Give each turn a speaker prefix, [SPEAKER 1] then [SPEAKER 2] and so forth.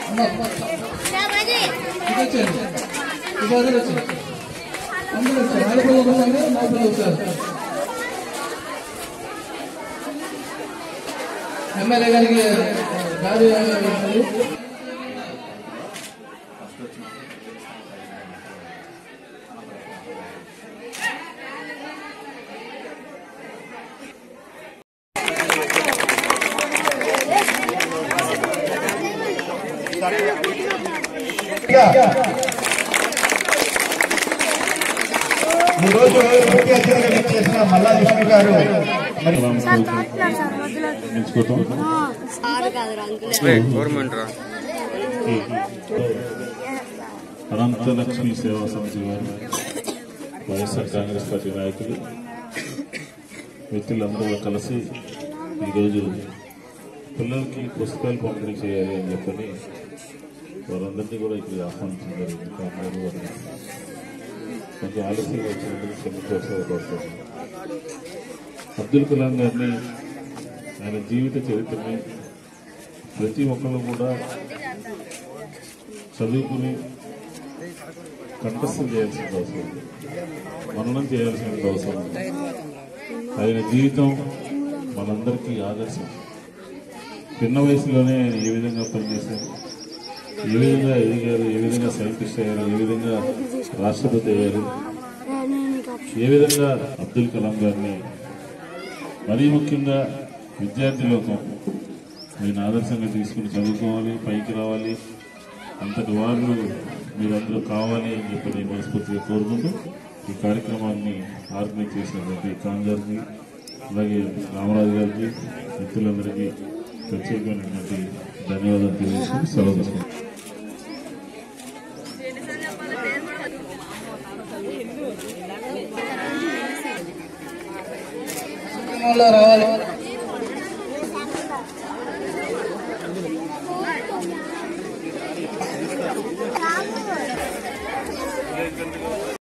[SPEAKER 1] ఇది వచ్చేయండి ఇది అందరూ వచ్చారు అందరూ వచ్చారు ఆడపిల్లలు ఉన్నారు మా పిల్లలు వచ్చారు ఎమ్మెల్యే గారికి గారి
[SPEAKER 2] ఈ రోజు ముఖ్య అతిథిగా చేసిన మల్లా విష్ణు గారు మరి
[SPEAKER 3] గవర్నమెంట్ రా
[SPEAKER 4] అనంత లక్ష్మి సేవా సమితి వారు వైఎస్ఆర్ కాంగ్రెస్ పార్టీ నాయకులు వ్యక్తులందరూ కలిసి ఈరోజు పిల్లలకి పుస్తకాలు పంపిణీ చేయాలి అని చెప్పని వారందరినీ కూడా ఇక్కడ ఆహ్వానించడం జరిగింది కాంగ్రెస్ వారిని కొంచెం ఆలస్యంగా వచ్చినందుకు క్షమించవలసి అబ్దుల్ కలాం గారిని ఆయన జీవిత చరిత్రని ప్రతి ఒక్కరు కూడా చదువుకుని కంఠస్థం చేయాల్సిన అవసరం ఉంది. మననం చేయాల్సిన అవసరం ఉంది. ఆయన జీవితం మనందరికీ ఆదర్శం చిన్న వయసులోనే ఆయన ఏ విధంగా పనిచేశారు ఏ విధంగా ఎదిగారు ఏ విధంగా సైంటిస్ట్ అయ్యారు ఏ విధంగా రాష్ట్రపతి అయ్యారు ఏ విధంగా అబ్దుల్ కలాం గారిని మరీ ముఖ్యంగా విద్యార్థి లోకం నేను ఆదర్శంగా తీసుకుని చదువుకోవాలి పైకి రావాలి అంతటి వారు మీరందరూ కావాలి అని చెప్పి నేను మనస్ఫూర్తిగా కోరుకుంటూ ఈ కార్యక్రమాన్ని ఆర్గనైజ్ చేసినటువంటి ఖాన్ గారికి అలాగే రామరాజు గారికి మిత్రులందరికీ ప్రత్యేకమైనటువంటి ధన్యవాదాలు తెలియజేసుకుని సెలవు తీసుకుంటాను
[SPEAKER 1] రావాలి